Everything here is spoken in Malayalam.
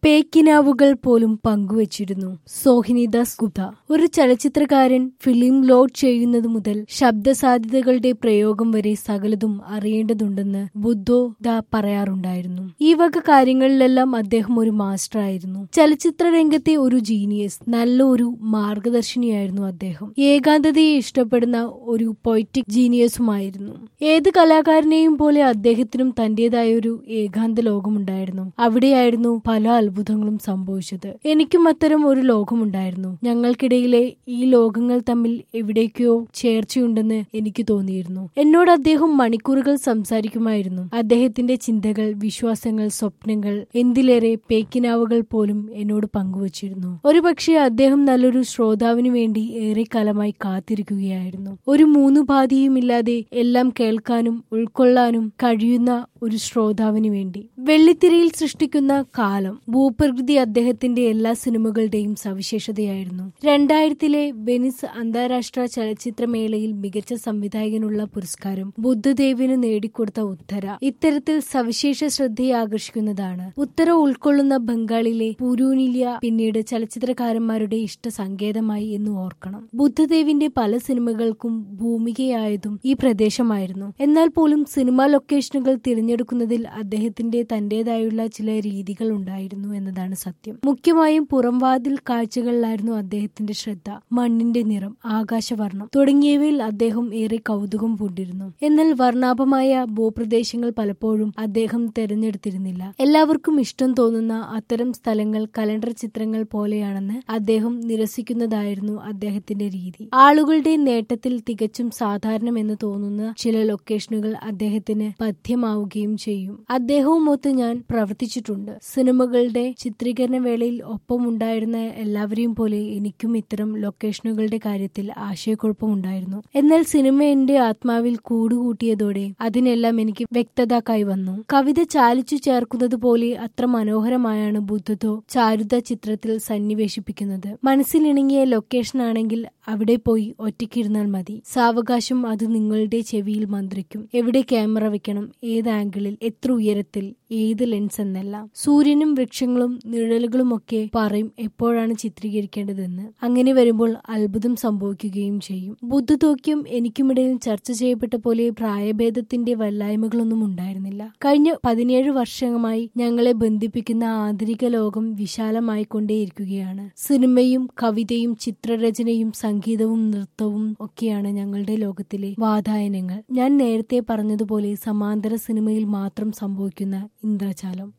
പേക്കിനാവുകൾ പോലും പങ്കുവച്ചിരുന്നു സോഹിനിദാസ് ഗുപ്ത ഒരു ചലച്ചിത്രകാരൻ ഫിലിം ലോഡ് ചെയ്യുന്നത് മുതൽ ശബ്ദ സാധ്യതകളുടെ പ്രയോഗം വരെ സകലതും അറിയേണ്ടതുണ്ടെന്ന് ബുദ്ധോ ദ പറയാറുണ്ടായിരുന്നു ഈ വക കാര്യങ്ങളിലെല്ലാം അദ്ദേഹം ഒരു മാസ്റ്റർ ആയിരുന്നു ചലച്ചിത്ര രംഗത്തെ ഒരു ജീനിയസ് നല്ല ഒരു മാർഗദർശിനിയായിരുന്നു അദ്ദേഹം ഏകാന്തതയെ ഇഷ്ടപ്പെടുന്ന ഒരു പൊയറ്റിക് ജീനിയസുമായിരുന്നു ഏത് കലാകാരനെയും പോലെ അദ്ദേഹത്തിനും തന്റേതായ ഒരു ഏകാന്ത ലോകമുണ്ടായിരുന്നു അവിടെയായിരുന്നു പല അത്ഭുതങ്ങളും സംഭവിച്ചത് എനിക്കും അത്തരം ഒരു ലോകമുണ്ടായിരുന്നു ഞങ്ങൾക്കിടയിലെ ഈ ലോകങ്ങൾ തമ്മിൽ എവിടേക്കോ ചേർച്ചയുണ്ടെന്ന് എനിക്ക് തോന്നിയിരുന്നു എന്നോട് അദ്ദേഹം മണിക്കൂറുകൾ സംസാരിക്കുമായിരുന്നു അദ്ദേഹത്തിന്റെ ചിന്തകൾ വിശ്വാസങ്ങൾ സ്വപ്നങ്ങൾ എന്തിലേറെ പേക്കിനാവുകൾ പോലും എന്നോട് പങ്കുവച്ചിരുന്നു ഒരുപക്ഷെ അദ്ദേഹം നല്ലൊരു ശ്രോതാവിനു വേണ്ടി ഏറെക്കാലമായി കാത്തിരിക്കുകയായിരുന്നു ഒരു മൂന്നു ബാധിയുമില്ലാതെ എല്ലാം കേൾക്കാനും ഉൾക്കൊള്ളാനും കഴിയുന്ന ഒരു ശ്രോതാവിന് വേണ്ടി വെള്ളിത്തിരയിൽ സൃഷ്ടിക്കുന്ന കാലം ഭൂപ്രകൃതി അദ്ദേഹത്തിന്റെ എല്ലാ സിനിമകളുടെയും സവിശേഷതയായിരുന്നു രണ്ടായിരത്തിലെ വെനിസ് അന്താരാഷ്ട്ര ചലച്ചിത്രമേളയിൽ മികച്ച സംവിധായകനുള്ള പുരസ്കാരം ബുദ്ധദേവിന് നേടിക്കൊടുത്ത ഉത്തര ഇത്തരത്തിൽ സവിശേഷ ശ്രദ്ധയെ ആകർഷിക്കുന്നതാണ് ഉത്തര ഉൾക്കൊള്ളുന്ന ബംഗാളിലെ പുരൂനിലിയ പിന്നീട് ചലച്ചിത്രകാരന്മാരുടെ ഇഷ്ട സങ്കേതമായി എന്ന് ഓർക്കണം ബുദ്ധദേവിന്റെ പല സിനിമകൾക്കും ഭൂമികയായതും ഈ പ്രദേശമായിരുന്നു എന്നാൽ പോലും സിനിമാ ലൊക്കേഷനുകൾ തിരഞ്ഞെടുക്കുന്നതിൽ അദ്ദേഹത്തിന്റെ തന്റേതായുള്ള ചില രീതികൾ ഉണ്ടായിരുന്നു എന്നതാണ് സത്യം മുഖ്യമായും പുറംവാതിൽ കാഴ്ചകളിലായിരുന്നു അദ്ദേഹത്തിന്റെ ശ്രദ്ധ മണ്ണിന്റെ നിറം ആകാശവർണം തുടങ്ങിയവയിൽ അദ്ദേഹം ഏറെ കൗതുകം പൂണ്ടിരുന്നു എന്നാൽ വർണ്ണാഭമായ ഭൂപ്രദേശങ്ങൾ പലപ്പോഴും അദ്ദേഹം തെരഞ്ഞെടുത്തിരുന്നില്ല എല്ലാവർക്കും ഇഷ്ടം തോന്നുന്ന അത്തരം സ്ഥലങ്ങൾ കലണ്ടർ ചിത്രങ്ങൾ പോലെയാണെന്ന് അദ്ദേഹം നിരസിക്കുന്നതായിരുന്നു അദ്ദേഹത്തിന്റെ രീതി ആളുകളുടെ നേട്ടത്തിൽ തികച്ചും സാധാരണമെന്ന് തോന്നുന്ന ചില ലൊക്കേഷനുകൾ അദ്ദേഹത്തിന് പഥ്യമാവുകയും ചെയ്യും അദ്ദേഹവുമൊത്ത് ഞാൻ പ്രവർത്തിച്ചിട്ടുണ്ട് സിനിമകളുടെ ചിത്രീകരണ വേളയിൽ ഒപ്പമുണ്ടായിരുന്ന എല്ലാവരെയും പോലെ എനിക്കും ഇത്തരം ലൊക്കേഷനുകളുടെ കാര്യത്തിൽ ആശയക്കുഴപ്പമുണ്ടായിരുന്നു എന്നാൽ സിനിമ എന്റെ ആത്മാവിൽ കൂടുകൂട്ടിയതോടെ അതിനെല്ലാം എനിക്ക് വ്യക്തത കൈവന്നു കവിത ചാലിച്ചു ചേർക്കുന്നത് പോലെ അത്ര മനോഹരമായാണ് ബുദ്ധതോ ചാരുത ചിത്രത്തിൽ സന്നിവേശിപ്പിക്കുന്നത് മനസ്സിലിണങ്ങിയ ലൊക്കേഷൻ ആണെങ്കിൽ അവിടെ പോയി ഒറ്റയ്ക്കിരുന്നാൽ മതി സാവകാശം അത് നിങ്ങളുടെ ചെവിയിൽ മന്ത്രിക്കും എവിടെ ക്യാമറ വെക്കണം ഏത് ആംഗിളിൽ എത്ര ഉയരത്തിൽ ഏത് ലെൻസ് എന്നെല്ലാം സൂര്യനും വൃക്ഷങ്ങളും നിഴലുകളുമൊക്കെ പറയും എപ്പോഴാണ് ചിത്രീകരിക്കേണ്ടതെന്ന് അങ്ങനെ വരുമ്പോൾ അത്ഭുതം സംഭവിക്കുകയും ചെയ്യും ബുദ്ധതോക്യം എനിക്കുമിടയിൽ ചർച്ച ചെയ്യപ്പെട്ട പോലെ പ്രായഭേദത്തിന്റെ വല്ലായ്മകളൊന്നും ഉണ്ടായിരുന്നില്ല കഴിഞ്ഞ പതിനേഴ് വർഷമായി ഞങ്ങളെ ബന്ധിപ്പിക്കുന്ന ആന്തരിക ലോകം വിശാലമായി കൊണ്ടേയിരിക്കുകയാണ് സിനിമയും കവിതയും ചിത്രരചനയും സംഗീതവും നൃത്തവും ഒക്കെയാണ് ഞങ്ങളുടെ ലോകത്തിലെ വാതായനങ്ങൾ ഞാൻ നേരത്തെ പറഞ്ഞതുപോലെ സമാന്തര സിനിമയിൽ മാത്രം സംഭവിക്കുന്ന ഇന്ദ്രജാലം